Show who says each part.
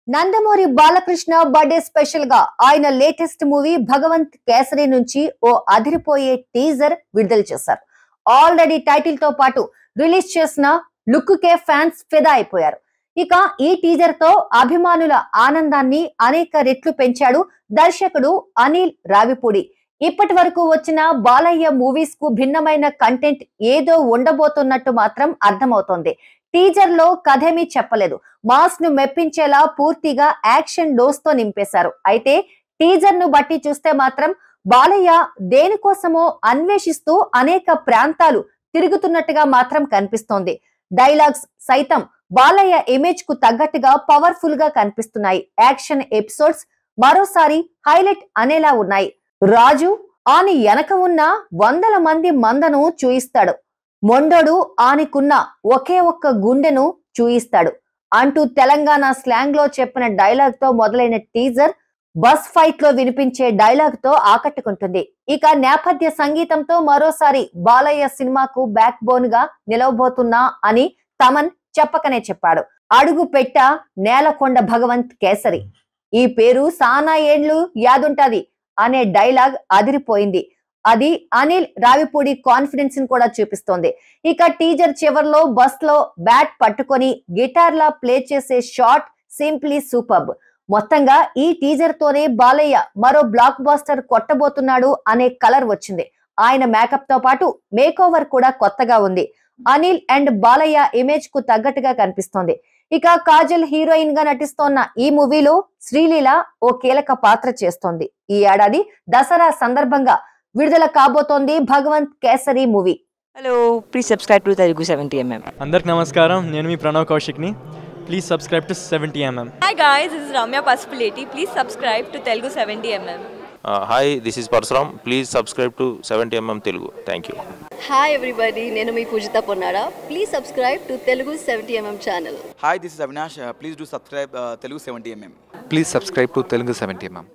Speaker 1: Nandamuri Balakrishna birthday special గా ఆయన latest movie Bhagavanth kesari నుంచి ఓ అదిరిపోయే టీజర్ విడుదల చేశారు ఆల్రెడీ టైటిల్ తో పాటు రిలీజ్ చేసిన లుక్ కే ఫ్యాన్స్ ఫిదా అయిపోయారు ఇక ఈ టీజర్ తో అభిమానుల ఆనందాన్ని అనేక రెట్లు పెంచాడు దర్శకుడు అనిల్ రావిపూడి ఇప్పటి వరకు వచ్చిన బాలయ్య మూవీస్ కు భిన్నమైన కంటెంట్ ఏదో ఉండబోతున్నట్టు మాత్రం అర్థమవుతోంది టీజర్ లో కథేమీ చెప్పలేదు మాస్ ను మెప్పించేలా పూర్తిగా యాక్షన్ డోస్ తో నింపేశారు అయితే టీజర్ ను బట్టి చూస్తే మాత్రం బాలయ్య దేనికోసమో అన్వేషిస్తూ అనేక ప్రాంతాలు తిరుగుతున్నట్టుగా మాత్రం కనిపిస్తోంది డైలాగ్స్ సైతం బాలయ్య ఇమేజ్ కు తగ్గట్టుగా పవర్ఫుల్ గా కనిపిస్తున్నాయి యాక్షన్ ఎపిసోడ్స్ మరోసారి హైలైట్ అనేలా ఉన్నాయి రాజు ఆని వెనక ఉన్న వందల మంది మందను చూయిస్తాడు మొండోడు ఆనికున్న ఒకే ఒక్క గుండెను చూయిస్తాడు అంటూ తెలంగాణ స్లాంగ్ లో చెప్పిన డైలాగ్ తో మొదలైన టీజర్ బస్ ఫైట్ లో వినిపించే డైలాగ్ తో ఆకట్టుకుంటుంది ఇక నేపథ్య సంగీతంతో మరోసారి బాలయ్య సినిమాకు బ్యాక్ బోన్ గా నిలవబోతున్నా అని తమన్ చెప్పకనే చెప్పాడు అడుగు పెట్ట నేలకొండ భగవంత్ కేసరి ఈ పేరు సానా ఏండ్లు యాదుంటది అనే డైలాగ్ అదిరిపోయింది అది అనిల్ రావిపూడి కాన్ఫిడెన్స్ ని కూడా చూపిస్తోంది ఇక టీజర్ చివర్లో బస్ లో బ్యాట్ పట్టుకొని గిటార్ లా ప్లే చేసే షాట్ సింప్లీ సూపర్బ్ మొత్తంగా ఈ టీజర్ తోనే బాలయ్య మరో బ్లాక్ బాస్టర్ కొట్టబోతున్నాడు అనే కలర్ వచ్చింది ఆయన మేకప్ తో పాటు మేక్ ఓవర్ కూడా కొత్తగా ఉంది అనిల్ అండ్ బాలయ్య ఇమేజ్ కు తగ్గట్టుగా కనిపిస్తోంది ఇక కాజల్ హీరోయిన్ గా నటిస్తోన్న ఈ మూవీలో శ్రీలీల ఓ కీలక పాత్ర చేస్తోంది ఈ ఏడాది దసరా సందర్భంగా విడుదల కాబోతోంది Bhagavanth Kesari movie
Speaker 2: hello please subscribe to Telugu seventy MM
Speaker 3: అందరికి నమస్కారం నేను మీ ప్రణవ్ కౌశిక్ని please subscribe to seventy MM
Speaker 4: Hi guys, this is Ramya Pasupuleti. Please subscribe to Telugu 70mm.
Speaker 5: Hi this is Parashuram please subscribe to seventy MM Telugu thank you
Speaker 6: hi everybody నేను మీ Poojitha Ponnara please subscribe to Telugu seventy MM channel
Speaker 7: Hi, this is Avinash. Uh, please do subscribe uh, Telugu 70mm.
Speaker 8: Please subscribe to Telugu 70 mm.